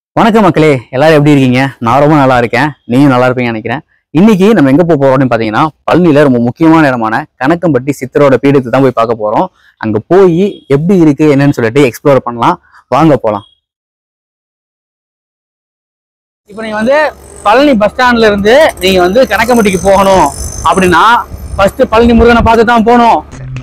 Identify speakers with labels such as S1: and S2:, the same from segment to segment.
S1: வணக்கம் மக்களே எல்லாரும் எப்படி இருக்கீங்க நான் ரொம்ப நல்லா இருக்கேன் நீயும் நல்லா இருப்பீங்கன்னு நினைக்கிறேன் இன்னைக்கு நம்ம எங்க போக போறோம் அப்படின்னு பாத்தீங்கன்னா பழனியில ரொம்ப முக்கியமான இடமான கணக்கம்பட்டி சித்தரோட பீடத்தை தான் போய் பார்க்க போறோம் அங்க போய் எப்படி இருக்கு என்னன்னு சொல்லிட்டு எக்ஸ்ப்ளோர் பண்ணலாம் வாங்க போலாம் இப்போ நீங்க வந்து பழனி பஸ் ஸ்டாண்ட்ல இருந்து நீங்க வந்து கணக்கம்பட்டிக்கு போகணும் அப்படின்னா ஃபர்ஸ்ட் பழனி முருகனை பார்த்து தான் போகணும்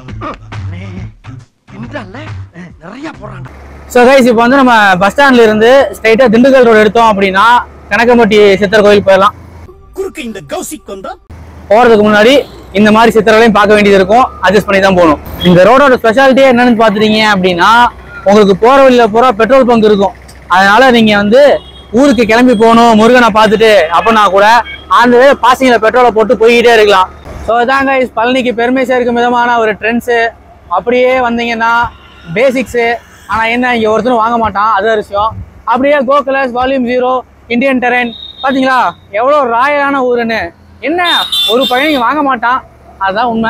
S2: பின்றால நிறைய போறான்
S1: ஸோ கைஸ் இப்போ வந்து நம்ம பஸ் ஸ்டாண்ட்ல இருந்து ஸ்ட்ரைட்டா திண்டுக்கல் ரோடு எடுத்தோம் அப்படின்னா கணக்கம்பட்டி சித்தர் கோயில் போயிடலாம்
S2: குறுக்கு இந்த கௌசிக் வந்தா
S1: போறதுக்கு முன்னாடி இந்த மாதிரி சித்திரங்களையும் பார்க்க வேண்டியது இருக்கும் அட்ஜஸ்ட் பண்ணி தான் போகணும் இந்த ரோடோட ஸ்பெஷாலிட்டியே என்னன்னு பார்த்துட்டீங்க அப்படின்னா உங்களுக்கு போற வழியில பூரா பெட்ரோல் பங்க் இருக்கும் அதனால நீங்க வந்து ஊருக்கு கிளம்பி போகணும் முருகனை பார்த்துட்டு அப்படின்னா கூட அந்த பாசிங்கில் பெட்ரோலை போட்டு போய்கிட்டே இருக்கலாம் ஸோ இதாங்க பழனிக்கு பெருமை சேர்க்கும் விதமான ஒரு ட்ரெண்ட்ஸு அப்படியே வந்தீங்கன்னா பேசிக்ஸு ஆனால் என்ன இங்கே ஒருத்தரும் வாங்க மாட்டான் அது ஒரு விஷயம் அப்படியே கோ கிளாஸ் வால்யூம் ஜீரோ இந்தியன் டெரென் பார்த்தீங்களா எவ்வளோ ராயலான ஊருன்னு என்ன ஒரு பையன் இங்க வாங்க மாட்டான் அதுதான் உண்மை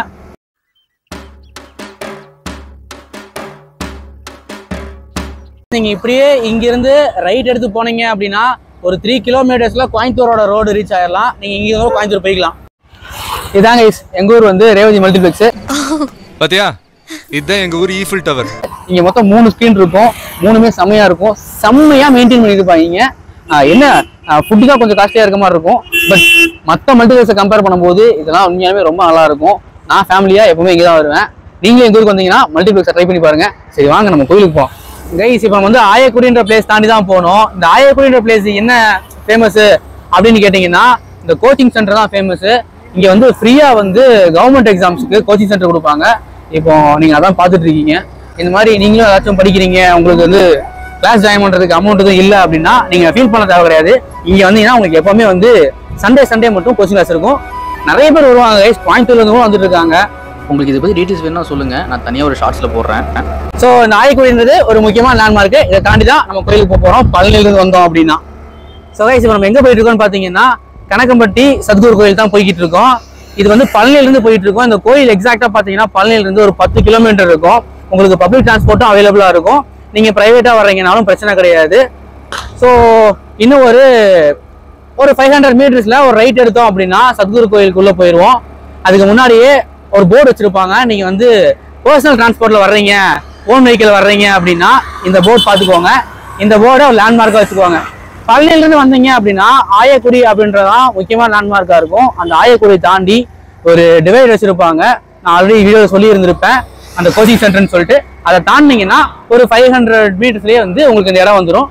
S1: நீங்க இப்படியே இங்கிருந்து ரைட் எடுத்து போனீங்க அப்படின்னா ஒரு த்ரீ கிலோமீட்டர்ஸ்ல கோயம்புத்தூரோட ரோடு ரீச் ஆயிடலாம் நீங்க இங்க இருந்து கோயம்புத்தூர் போய்க்கலாம் இதாங்க guys, எங்க ஊர் வந்து ரேவதி மல்டிபிளெக்ஸ்
S3: பாத்தியா இதுதான் எங்க ஊர் ஈஃபில் டவர்
S1: இங்க மொத்தம் மூணு ஸ்க்ரீன் இருக்கும் மூணுமே செம்மையா இருக்கும் செம்மையா மெயின்டைன் பண்ணிருப்பாங்க ஆஹ் என்ன ஃபுட்டு தான் கொஞ்சம் காஸ்ட்லியா இருக்க மாதிரி இருக்கும் பட் மற்ற மல்டிபிளெக்ஸை கம்பேர் பண்ணும்போது இதெல்லாம் உண்மையாலுமே ரொம்ப நல்லா இருக்கும் நான் ஃபேமிலியா எப்பவுமே இங்கே தான் வருவேன் நீங்களும் எங்க ஊருக்கு வந்தீங்கன்னா மல்டிபிளெக்ஸை ட்ரை பண்ணி பாருங்க சரி வாங்க நம்ம கோயிலுக்கு போவோம் கைஸ் இப்போ நம்ம வந்து ஆயக்குடின்ற பிளேஸ் தாண்டி தான் போனோம் இந்த ஆயக்குடின்ற பிளேஸ் என்ன ஃபேமஸ் அப்படின்னு கேட்டிங்கன்னா இந்த கோச்சிங் சென்டர் தான் ஃபேமஸ் இங்க வந்து ஃப்ரீயா வந்து கவர்மெண்ட் எக்ஸாம்ஸ்க்கு கோச்சிங் சென்டர் கொடுப்பாங்க இப்போ நீங்க அதான் பார்த்துட்டு இருக்கீங்க இந்த மாதிரி நீங்களும் ஏதாச்சும் படிக்கிறீங்க உங்களுக்கு வந்து கிளாஸ் ஜாயின் பண்றதுக்கு அமௌண்ட் எதுவும் இல்லை அப்படின்னா நீங்க ஃபீல் பண்ண தேவை கிடையாது இங்க வந்தீங்கன்னா உங்களுக்கு எப்பவுமே வந்து சண்டே சண்டே மட்டும் கோச்சிங் கிளாஸ் இருக்கும் நிறைய பேர் வருவாங்க guys. கோயம்புத்தூர்ல இருந்து கூட வந்துட்டு இருக்காங்க உங்களுக்கு இதை பத்தி டீடைல்ஸ் வேணும்னா சொல்லுங்க நான் தனியா ஒரு ஷார்ட்ஸ்ல போடுறேன் ஸோ இந்த ஆயக்குடின்றது ஒரு முக்கியமான லேண்ட்மார்க் இதை தாண்டி தான் நம்ம கோயிலுக்கு போக போறோம் பழனியில இருந்து வந்தோம் அப்படின்னா ஸோ கைஸ் இப்போ நம்ம எங்க போயிட்டு இருக்கோம்னு பாத்தீங்கன்னா கனகம்பட்டி சத்குரு கோயில் தான் போய்கிட்டு இருக்கோம் இது வந்து பழனியில இருந்து போயிட்டு இருக்கோம் இந்த கோயில் எக்ஸாக்டா பாத்தீங்கன்னா பழனியில இருந்து ஒரு பத்து கிலோமீட்டர் இருக்கும் உங்களுக்கு பப்ளிக் டிரான்ஸ்போர்ட்டும் அவைலபிளா இருக்கும் நீங்க பிரைவேட்டா வர்றீங்கனாலும் பிரச்சனை கிடையாது ஸோ இன்னும் ஒரு ஒரு ஃபைவ் ஹண்ட்ரட் மீட்டர்ஸ்ல ஒரு ரைட் எடுத்தோம் அப்படின்னா சத்குரு கோயிலுக்குள்ள போயிடுவோம் அதுக்கு முன்னாடியே ஒரு போர்டு வச்சிருப்பாங்க நீங்க வந்து பர்சனல் டிரான்ஸ்போர்ட்ல வர்றீங்க ஓன் வெஹிக்கிள் வர்றீங்க அப்படின்னா இந்த போர்டு பார்த்துக்கோங்க இந்த போர்டை ஒரு லேண்ட்மார்க்காக வச்சுக்கோங்க பழனியில இருந்து வந்தீங்க அப்படின்னா ஆயக்குடி அப்படின்றதான் முக்கியமான லேண்ட்மார்க்கா இருக்கும் அந்த ஆயக்குடி தாண்டி ஒரு டிவைட் வச்சிருப்பாங்க நான் ஆல்ரெடி வீடியோவில் சொல்லி இருந்திருப்பேன் அந்த கோச்சிங் சென்டர்னு சொல்லிட்டு அதை தாண்டினீங்கன்னா ஒரு ஃபைவ் ஹண்ட்ரட் மீட்டர்ஸ்லேயே வந்து உங்களுக்கு இந்த இடம் வந்துடும்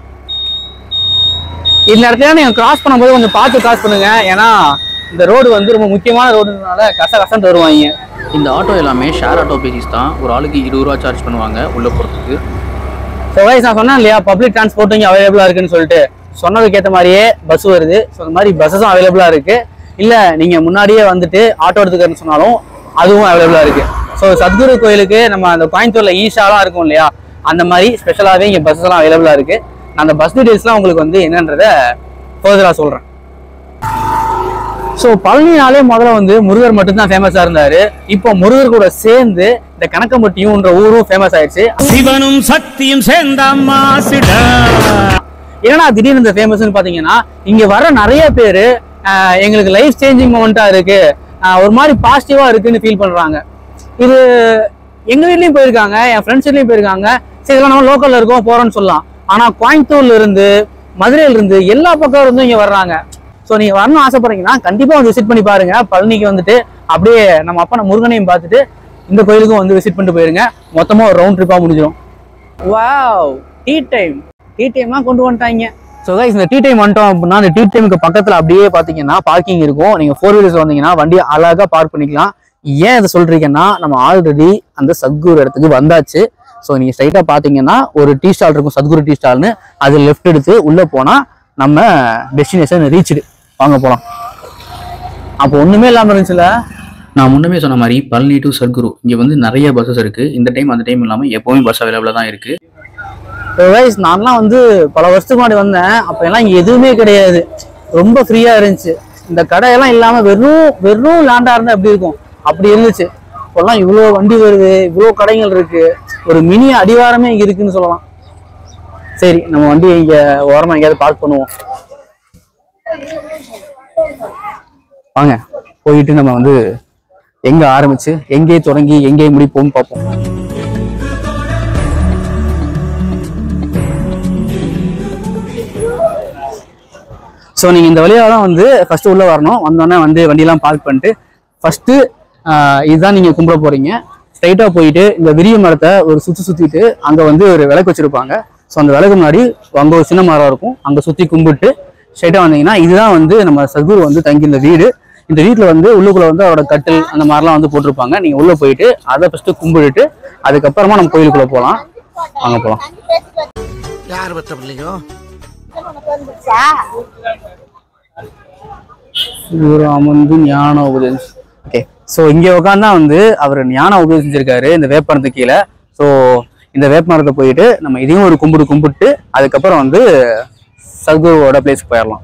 S1: இந்த இடத்துல நீங்க கிராஸ் பண்ணும்போது கொஞ்சம் பார்த்து கிராஸ் பண்ணுங்க ஏன்னா இந்த ரோடு வந்து ரொம்ப முக்கியமான ரோடுனால கச கசன்ட்டு வருவாங்க
S4: இந்த ஆட்டோ எல்லாமே ஷேர் ஆட்டோ பேசிஸ் தான் ஒரு ஆளுக்கு இருபது ரூபா சார்ஜ் பண்ணுவாங்க உள்ள போகிறதுக்கு
S1: ஸோ வைஸ் நான் சொன்னேன் இல்லையா பப்ளிக் டிரான்ஸ்போர்ட்டும் இங்கே அவைலபிளாக இருக்குன்னு சொல்லிட்டு சொன்னதுக்கு ஏற்ற மாதிரியே பஸ் வருது ஸோ அந்த மாதிரி பஸ்ஸஸும் அவைலபிளாக இருக்கு இல்லை நீங்கள் முன்னாடியே வந்துட்டு ஆட்டோ எடுத்துக்கிறேன்னு சொன்னாலும் அதுவும் அவைலபிளாக இருக்கு ஸோ சத்குரு கோயிலுக்கு நம்ம அந்த கோயம்புத்தூர்ல ஈஷாலாம் இருக்கும் இல்லையா அந்த மாதிரி ஸ்பெஷலாகவே இங்கே பஸ்ஸஸ் எல்லாம் அவைலபிளாக இருக்கு நான் அந்த பஸ் டீடைல்ஸ்லாம் உங்களுக்கு வந்து என்னன்றதை ஃபர்தராக சொல்கிறேன் ஸோ பழனினாலே முதல்ல வந்து முருகர் மட்டும்தான் ஃபேமஸாக இருந்தாரு இப்போ முருகர் கூட சேர்ந்து இந்த கணக்கம்பட்டியும்ன்ற ஊரும் ஃபேமஸ் ஆயிடுச்சு
S2: சிவனும் சக்தியும் சேர்ந்தாம்மா சிடா
S1: என்னடா திடீர்னு இந்த ஃபேமஸ்னு பாத்தீங்கன்னா இங்க வர நிறைய பேர் எங்களுக்கு லைஃப் சேஞ்சிங் மொமெண்டா இருக்கு ஆஹ் ஒரு மாதிரி பாசிட்டிவா இருக்குன்னு ஃபீல் பண்றாங்க இது எங்க வீட்லயும் போயிருக்காங்க என் ஃப்ரெண்ட்ஸ் வீட்லயும் போயிருக்காங்க சரி இதெல்லாம் நம்ம லோக்கல்ல இருக்கோம் போறோம்னு சொல்லலாம் ஆனா கோயம்புத்தூர்ல இருந்து மதுரையில இருந்து எல்லா பக்கம் இருந்தும் இங்க வர்றாங்க ஸோ நீங்க வரணும்னு ஆசைப்படுறீங்கன்னா கண்டிப்பா வந்து விசிட் பண்ணி பாருங்க பழனிக்கு வந்துட்டு அப்படியே நம்ம அப்பா நம்ம முருகனையும் பார்த்துட்டு இந்த கோயிலுக்கும் வந்து விசிட் பண்ணிட்டு போயிருங்க மொத்தமா ஒரு ரவுண்ட் ட்ரிப்பா முடிஞ்சிடும் வாவ் டீ டைம் டீ டைமா கொண்டு வந்துட்டாங்க ஸோ கைஸ் இந்த டீ டைம் வந்துட்டோம் அப்படின்னா அந்த டீ டைமுக்கு பக்கத்தில் அப்படியே பார்த்தீங்கன்னா பார்க்கிங் இருக்கும் நீங்கள் ஃபோர் வீலர்ஸ் வந்தீங்கன்னா வண்டியை அழகாக பார்க் பண்ணிக்கலாம் ஏன் இதை சொல்றீங்கன்னா நம்ம ஆல்ரெடி அந்த சத்குரு இடத்துக்கு வந்தாச்சு ஸோ நீங்கள் ஸ்ட்ரைட்டாக பார்த்தீங்கன்னா ஒரு டீ ஸ்டால் இருக்கும் சத்குரு டீ ஸ்டால்னு அது லெஃப்ட் எடுத்து உள்ளே போனால் நம்ம டெஸ்டினேஷன் ரீச்டு வாங்க போகலாம் அப்போ ஒன்றுமே இல்லாமல் இருந்துச்சுல
S4: நான் முன்னமே சொன்ன மாதிரி பழனி டு சத்குரு இங்கே வந்து நிறைய பஸ்ஸஸ் இருக்குது இந்த டைம் அந்த டைம் இல்லாமல் எப்போவுமே பஸ் அவைலபிளாக தான் இருக்குது
S1: கைஸ் நான்லாம் வந்து பல வருஷத்துக்கு முன்னாடி வந்தேன் அப்ப எல்லாம் இங்க எதுவுமே கிடையாது ரொம்ப ஃப்ரீயா இருந்துச்சு இந்த கடையெல்லாம் இல்லாம வெறும் வெறும் லேண்டா இருந்தா எப்படி இருக்கும் அப்படி இருந்துச்சு இப்போல்லாம் இவ்வளோ வண்டி வருது இவ்வளோ கடைகள் இருக்கு ஒரு மினி அடிவாரமே இங்க இருக்குன்னு சொல்லலாம் சரி நம்ம வண்டி இங்க ஓரமா எங்கேயாவது பார்க் பண்ணுவோம் வாங்க போயிட்டு நம்ம வந்து எங்க ஆரம்பிச்சு எங்கே தொடங்கி எங்கே முடிப்போம்னு பார்ப்போம் ஸோ நீங்கள் இந்த வழியாக தான் வந்து ஃபஸ்ட்டு உள்ளே வரணும் வந்தோடனே வந்து வண்டியெல்லாம் பார்க் பண்ணிட்டு ஃபஸ்ட்டு இதுதான் நீங்கள் கும்பிட போகிறீங்க ஸ்ட்ரைட்டாக போயிட்டு இந்த விரிய மரத்தை ஒரு சுற்றி சுற்றிட்டு அங்கே வந்து ஒரு விளக்கு வச்சுருப்பாங்க ஸோ அந்த விளக்கு முன்னாடி அங்கே ஒரு சின்ன மரம் இருக்கும் அங்கே சுற்றி கும்பிட்டு ஸ்ட்ரைட்டாக வந்தீங்கன்னா இதுதான் வந்து நம்ம சத்குரு வந்து தங்கி இந்த வீடு இந்த வீட்டில் வந்து உள்ளுக்குள்ளே வந்து அவரோட கட்டில் அந்த மாதிரிலாம் வந்து போட்டிருப்பாங்க நீங்கள் உள்ளே போயிட்டு அதை ஃபஸ்ட்டு கும்பிட்டுட்டு அதுக்கப்புறமா நம்ம கோயிலுக்குள்ளே போகலாம் வாங்க போகலாம்
S2: யார் பத்த பிள்ளைங்க
S1: இவர் அமர்ந்து ஞான உபதேசம் ஓகே ஸோ இங்கே உட்காந்தா வந்து அவர் ஞான உபதேசிச்சிருக்காரு இந்த வேப்பமரத்து கீழே ஸோ இந்த வேப்பமரத்தை போயிட்டு நம்ம இதையும் ஒரு கும்பிடு கும்பிட்டு அதுக்கப்புறம் வந்து சத்குருவோட பிளேஸ்க்கு போயிடலாம்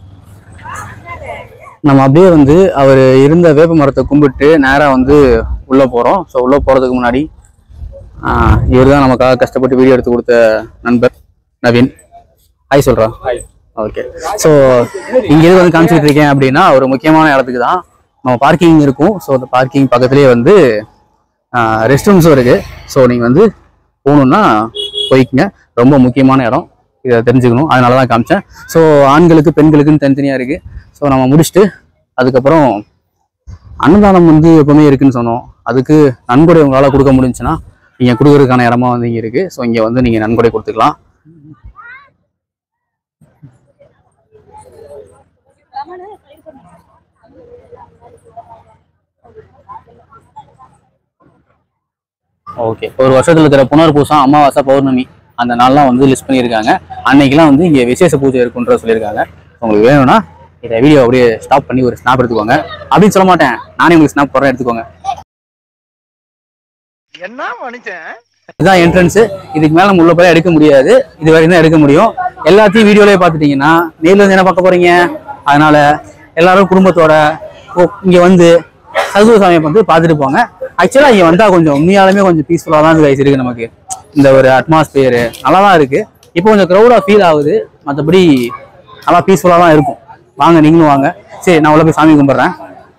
S1: நம்ம அப்படியே வந்து அவர் இருந்த வேப்ப மரத்தை கும்பிட்டு நேராக வந்து உள்ளே போகிறோம் ஸோ உள்ளே போகிறதுக்கு முன்னாடி இவர் தான் நமக்காக கஷ்டப்பட்டு வீடியோ எடுத்து கொடுத்த நண்பர் நவீன் ஹாய் சொல்கிறா ஹாய் ஓகே ஸோ இங்கே எது வந்து காமிச்சிட்டு இருக்கேன் அப்படின்னா ஒரு முக்கியமான இடத்துக்கு தான் நம்ம பார்க்கிங் இருக்கும் ஸோ அந்த பார்க்கிங் பக்கத்துலேயே வந்து ரெஸ்ட் ரூம்ஸும் இருக்குது ஸோ நீங்கள் வந்து போகணுன்னா போய்க்குங்க ரொம்ப முக்கியமான இடம் இதை தெரிஞ்சுக்கணும் அதனால தான் காமிச்சேன் ஸோ ஆண்களுக்கு பெண்களுக்குன்னு தனித்தனியாக இருக்குது ஸோ நம்ம முடிச்சுட்டு அதுக்கப்புறம் அன்னதானம் வந்து எப்பவுமே இருக்குன்னு சொன்னோம் அதுக்கு நன்கொடை உங்களால் கொடுக்க முடிஞ்சுன்னா நீங்கள் கொடுக்கறதுக்கான இடமா வந்து இங்கே இருக்குது ஸோ இங்கே வந்து நீங்கள் நன்கொடை கொடுத்துக்கலாம் ஓகே ஒரு வருஷத்துல இருக்கிற புனர்பூசம் அமாவாசை பௌர்ணமி அந்த நாள்லாம் வந்து லிஸ்ட் பண்ணியிருக்காங்க அன்னைக்கெல்லாம் வந்து இங்கே விசேஷ பூஜை இருக்குன்ற சொல்லியிருக்காங்க உங்களுக்கு வேணும்னா இதை வீடியோ அப்படியே ஸ்டாப் பண்ணி ஒரு ஸ்னாப் எடுத்துக்கோங்க அப்படின்னு சொல்ல மாட்டேன் நானே உங்களுக்கு ஸ்னாப் போடுறேன் எடுத்துக்கோங்க
S2: என்ன மனுஷன்
S1: இதுதான் என்ட்ரன்ஸ் இதுக்கு மேல நம்ம உள்ள போய் எடுக்க முடியாது இது வரைக்கும் தான் எடுக்க முடியும் எல்லாத்தையும் வீடியோலயே பார்த்துட்டீங்கன்னா நேர்ல இருந்து என்ன பார்க்க போறீங்க அதனால எல்லாரும் குடும்பத்தோட ஓ, இங்க வந்து சதுர சாமியை வந்து பார்த்துட்டு போங்க ஆக்சுவலா இங்க வந்தா கொஞ்சம் உண்மையாலுமே கொஞ்சம் பீஸ்ஃபுல்லா தான் guys இருக்கு நமக்கு இந்த ஒரு அட்மாஸ்பியர் நல்லா தான் இருக்கு இப்போ கொஞ்சம் க்ரௌடா ஃபீல் ஆகுது மற்றபடி நல்லா பீஸ்ஃபுல்லா தான் இருக்கும் வாங்க நீங்களும் வாங்க சரி நான் உள்ள போய் சாமி கும்பிட்றேன்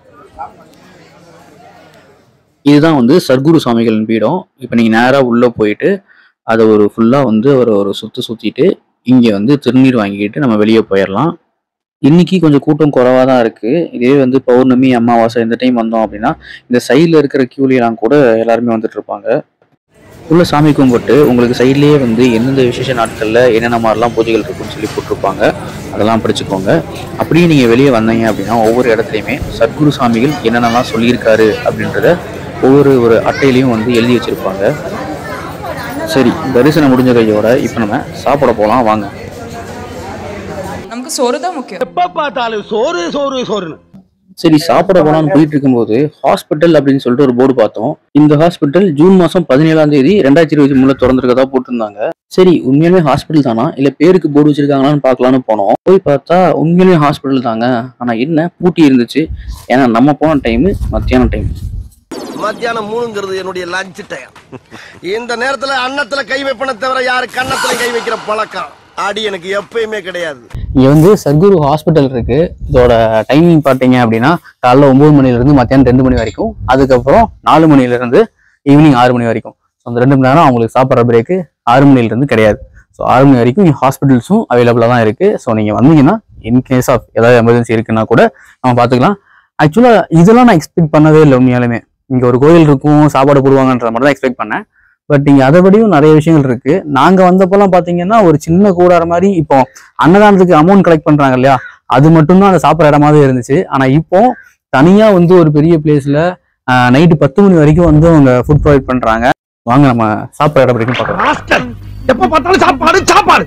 S1: இதுதான் வந்து சர்க்குரு சுவாமிகளின் பீடம் இப்போ நீங்கள் நேராக உள்ளே போயிட்டு அதை ஒரு ஃபுல்லாக வந்து ஒரு ஒரு சுற்று சுற்றிட்டு இங்கே வந்து திருநீர் வாங்கிக்கிட்டு நம்ம வெளியே போயிடலாம் இன்னைக்கு கொஞ்சம் கூட்டம் குறைவாக தான் இருக்குது இதே வந்து பௌர்ணமி அமாவாசை இந்த டைம் வந்தோம் அப்படின்னா இந்த சைடில் இருக்கிற கியூலாம் கூட எல்லாருமே வந்துட்டு இருப்பாங்க உள்ள சாமி கும்பிட்டு உங்களுக்கு சைட்லேயே வந்து எந்தெந்த விசேஷ நாட்களில் என்னென்ன மாதிரிலாம் பூஜைகள் இருக்குன்னு சொல்லி போட்டிருப்பாங்க அதெல்லாம் படிச்சுக்கோங்க அப்படியே நீங்கள் வெளியே வந்தீங்க அப்படின்னா ஒவ்வொரு இடத்துலையுமே சத்குரு சாமிகள் என்னென்னலாம் சொல்லியிருக்காரு அப்படின்றத ஒவ்வொரு ஒரு அட்டையிலையும் வந்து எழுதி வச்சிருப்பாங்க சரி தரிசனம் முடிஞ்ச கையோட இப்போ நம்ம சாப்பிட போகலாம் வாங்க
S5: நமக்கு சோறு தான் முக்கியம்
S2: எப்ப பார்த்தாலும் சோறு சோறு சோறுன்னு
S1: சரி சாப்பிட போலான்னு போயிட்டு இருக்கும்போது ஹாஸ்பிட்டல் அப்படின்னு சொல்லிட்டு ஒரு போர்டு பார்த்தோம் இந்த ஹாஸ்பிட்டல் ஜூன் மாசம் பதினேழாம் தேதி ரெண்டாயிரத்தி இருபத்தி மூணுல திறந்திருக்கதா போட்டிருந்தாங்க சரி உண்மையிலுமே ஹாஸ்பிட்டல் தானா இல்ல பேருக்கு போர்டு வச்சிருக்காங்களான்னு பார்க்கலான்னு போனோம் போய் பார்த்தா உண்மையிலேயே ஹாஸ்பிட்டல் தாங்க ஆனா என்ன பூட்டி இருந்துச்சு ஏன்னா நம்ம போன டைம் மத்தியான டைம்
S2: மத்தியானம் மூணுங்கிறது என்னுடைய லஞ்ச் டைம் இந்த நேரத்துல அன்னத்துல கை வைப்பன தவிர யாரு கன்னத்துல கை வைக்கிற பழக்கம் அடி எனக்கு எப்பயுமே கிடையாது
S1: இங்க வந்து சர்க்குரு ஹாஸ்பிட்டல் இருக்கு இதோட டைமிங் பார்த்தீங்க அப்படின்னா காலைல ஒன்பது மணில இருந்து மத்தியானம் ரெண்டு மணி வரைக்கும் அதுக்கப்புறம் நாலு மணில இருந்து ஈவினிங் ஆறு மணி வரைக்கும் ஸோ அந்த ரெண்டு மணி நேரம் அவங்களுக்கு சாப்பிட்ற பிரேக்கு ஆறு மணில இருந்து கிடையாது ஸோ ஆறு மணி வரைக்கும் ஹாஸ்பிட்டல்ஸும் அவைலபிளாக தான் இருக்கு ஸோ நீங்க வந்தீங்கன்னா இன் கேஸ் ஆஃப் ஏதாவது எமர்ஜென்சி இருக்குன்னா கூட நம்ம பார்த்துக்கலாம் ஆக்சுவலாக இதெல்லாம் நான் எக்ஸ்பெக்ட் பண்ணவே இல்லை உண்மையாலுமே இங்க ஒரு கோயில் இருக்கும் சாப்பாடு போடுவாங்கன்ற மாதிரி தான் எக்ஸ்பெக்ட் பண்ணேன் பட் இங்க அதைபடியும் நிறைய விஷயங்கள் இருக்கு நாங்க வந்தப்பெல்லாம் பாத்தீங்கன்னா ஒரு சின்ன கூடார மாதிரி இப்போ அன்னதானத்துக்கு அமௌண்ட் கலெக்ட் பண்றாங்க இல்லையா அது மட்டும்தான் அந்த சாப்பிட்ற இடமாவே இருந்துச்சு ஆனா இப்போ தனியா வந்து ஒரு பெரிய பிளேஸ்ல நைட்டு பத்து மணி வரைக்கும் வந்து அவங்க ஃபுட் ப்ரொவைட் பண்றாங்க வாங்க நம்ம சாப்பிட்ற இடம் வரைக்கும் பார்க்கலாம்
S2: மாஸ்டர் எப்ப பார்த்தாலும் சாப்பாடு சாப்பாடு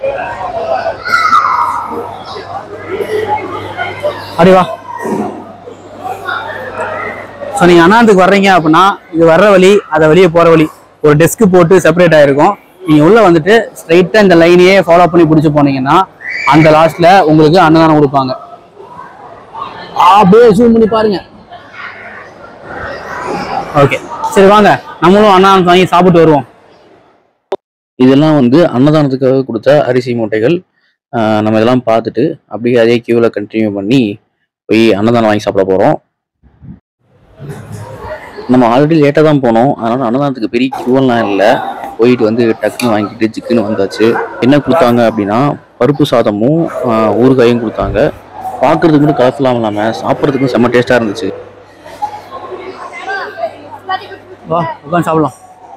S1: அப்படி வா ஸோ நீங்கள் அண்ணாந்துக்கு வர்றீங்க அப்படின்னா இது வர்ற வழி அதை வெளியே போகிற வழி ஒரு டெஸ்க் போட்டு செப்பரேட் ஆயிருக்கும் நீங்கள் உள்ளே வந்துட்டு ஸ்ட்ரைட்டாக இந்த லைனையே ஃபாலோ பண்ணி பிடிச்சி போனீங்கன்னா அந்த லாஸ்ட்டில் உங்களுக்கு அன்னதானம் கொடுப்பாங்க அப்படியே ஜூம் பண்ணி பாருங்க ஓகே சரி வாங்க நம்மளும் அன்னதானம் வாங்கி சாப்பிட்டு வருவோம்
S4: இதெல்லாம் வந்து அன்னதானத்துக்காக கொடுத்த அரிசி மூட்டைகள் ஆஹ் நம்ம இதெல்லாம் பார்த்துட்டு அப்படியே அதே கியூவில் கண்டினியூ பண்ணி போய் அன்னதானம் வாங்கி சாப்பிட போகிறோம் நம்ம ஆல்ரெடி லேட்டாக தான் போனோம் அதனால அன்னதானத்துக்கு பெரிய கியூவெல்லாம் இல்லை போயிட்டு வந்து டக்குன்னு வாங்கிட்டு ஜிக்குன்னு வந்தாச்சு என்ன கொடுத்தாங்க அப்படின்னா பருப்பு சாதமும் ஆஹ் ஊறுகாயும் கொடுத்தாங்க பார்க்கறதுக்கு மட்டும் கலர்ஃபுல்லாக இல்லாமல் சாப்பிட்றதுக்கும் செம்ம டேஸ்ட்டாக இருந்துச்சு
S1: வா உட்காந்து சாப்பிடலாம்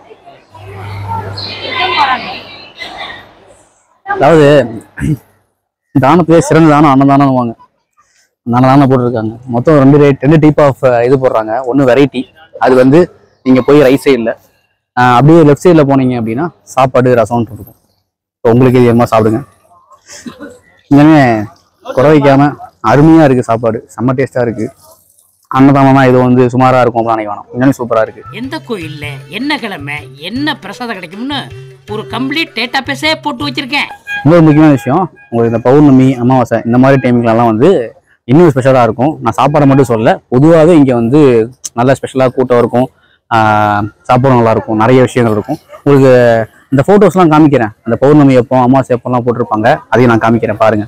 S1: அதாவது தானத்திலே சிறந்த தானம் அன்னதானம் வாங்க அன்னதானம் போட்டிருக்காங்க மொத்தம் ரெண்டு ரேட் ரெண்டு டைப் ஆஃப் இது போடுறாங்க ஒன்று வெரைட்டி அது வந்து நீங்கள் போய் ரைட் சைடில் அப்படியே லெஃப்ட் சைடில் போனீங்க அப்படின்னா சாப்பாடு ரசம் இருக்கும் ஸோ உங்களுக்கு இது என்னமா சாப்பிடுங்க இனிமே குறை வைக்காம அருமையாக இருக்குது சாப்பாடு செம்ம டேஸ்ட்டாக இருக்குது அன்னதானம்னா இது வந்து சுமாராக இருக்கும் அப்படின்னு நினைக்க வேணாம் இன்னும் சூப்பராக இருக்குது
S5: எந்த கோயில்ல என்ன கிழமை என்ன பிரசாதம் கிடைக்கும்னு ஒரு கம்ப்ளீட் டேட்டா பேஸே போட்டு வச்சிருக்கேன்
S1: இன்னொரு முக்கியமான விஷயம் உங்களுக்கு இந்த பௌர்ணமி அமாவாசை இந்த மாதிரி டைமிங்லலாம் வந்து இன்னும் ஸ்பெஷலாக இருக்கும் நான் சாப்பாடை மட்டும் சொல்ல பொதுவாகவே இங்கே வந்து நல்ல ஸ்பெஷலாக கூட்டம் இருக்கும் ஆஹ் சாப்பாடு நல்லா இருக்கும் நிறைய விஷயங்கள் இருக்கும் உங்களுக்கு இந்த ஃபோட்டோஸ்லாம் காமிக்கிறேன் அந்த பௌர்ணமி எப்போ அமாவாசை எப்போலாம் போட்டிருப்பாங்க அதையும் நான் காமிக்கிறேன் பாருங்க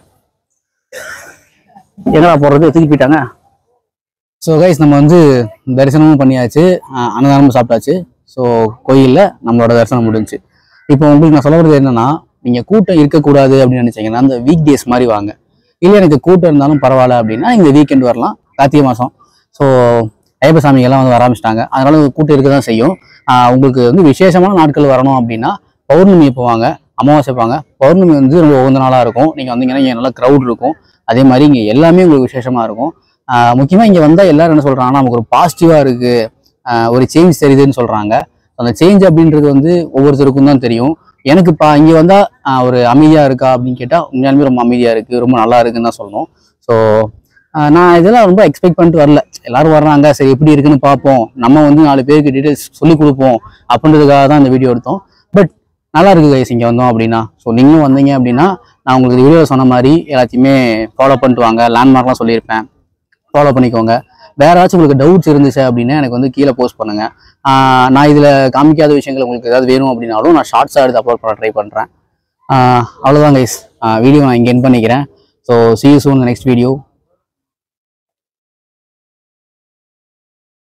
S1: எங்கடா போடுறது தூக்கி போயிட்டாங்க ஸோ கைஸ் நம்ம வந்து தரிசனமும் பண்ணியாச்சு ஆஹ் அன்னதானமும் சாப்பிட்டாச்சு ஸோ கோயிலில் நம்மளோட தரிசனம் முடிஞ்சுச்சு இப்போ உங்களுக்கு நான் சொல்ல வர்றது என்னன்னா நீங்க கூட்டம் இருக்கக்கூடாது அப்படின்னு நினைச்சீங்கன்னா அந்த வீக் டேஸ் மாதிரி வாங்க இல்லை எனக்கு கூட்டம் இருந்தாலும் பரவாயில்ல அப்படின்னா இந்த வீக்கெண்ட் வரலாம் கார்த்திகை மாதம் ஸோ ஐயப்ப சாமிகள்லாம் வந்து வர ஆரம்பிச்சிட்டாங்க அதனால கூட்டம் இருக்க தான் செய்யும் ஆஹ் உங்களுக்கு வந்து விசேஷமான நாட்கள் வரணும் அப்படின்னா பௌர்ணமி இப்போ வாங்க அமாவாசை வாங்க பௌர்ணமி வந்து ரொம்ப உகந்த நாளாக இருக்கும் நீங்கள் வந்தீங்கன்னா இங்கே நல்லா க்ரௌட் இருக்கும் அதே மாதிரி இங்கே எல்லாமே உங்களுக்கு விசேஷமாக இருக்கும் முக்கியமாக இங்கே வந்தால் எல்லாரும் என்ன சொல்கிறாங்கன்னா நமக்கு ஒரு பாசிட்டிவாக இருக்குது ஒரு சேஞ்ச் தெரியுதுன்னு சொல்கிறாங்க அந்த சேஞ்ச் அப்படின்றது வந்து ஒவ்வொருத்தருக்கும் தான் தெரியும் எனக்கு இப்போ இங்கே வந்தால் ஒரு அமைதியாக இருக்கா அப்படின்னு கேட்டால் உண்மையாலுமே ரொம்ப அமைதியாக இருக்குது ரொம்ப நல்லா இருக்குன்னு தான் சொல்லணும் ஸோ நான் இதெல்லாம் ரொம்ப எக்ஸ்பெக்ட் பண்ணிட்டு வரல எல்லாரும் வர்றாங்க சரி எப்படி இருக்குன்னு பார்ப்போம் நம்ம வந்து நாலு பேருக்கு டீட்டெயில்ஸ் சொல்லி கொடுப்போம் அப்படின்றதுக்காக தான் இந்த வீடியோ எடுத்தோம் பட் நல்லா இருக்கு கைஸ் இங்கே வந்தோம் அப்படின்னா ஸோ நீங்களும் வந்தீங்க அப்படின்னா நான் உங்களுக்கு வீடியோ சொன்ன மாதிரி எல்லாத்தையுமே ஃபாலோ பண்ணிட்டு வாங்க லேண்ட்மார்க்லாம் சொல்லியிருப்பேன் ஃபாலோ பண்ணிக்கோங்க வேற ஏதாச்சும் உங்களுக்கு டவுட்ஸ் இருந்துச்சு அப்படின்னா எனக்கு வந்து கீழே போஸ்ட் பண்ணுங்க ஆஹ் நான் இதில் காமிக்காத விஷயங்கள் உங்களுக்கு ஏதாவது வேணும் அப்படின்னாலும் நான் ஷார்ட்ஸாக எடுத்து அப்லோட் பண்ண ட்ரை பண்ணுறேன் அவ்வளோதான் கைஸ் வீடியோ நான் இங்கே என் பண்ணிக்கிறேன் so see you soon in the next video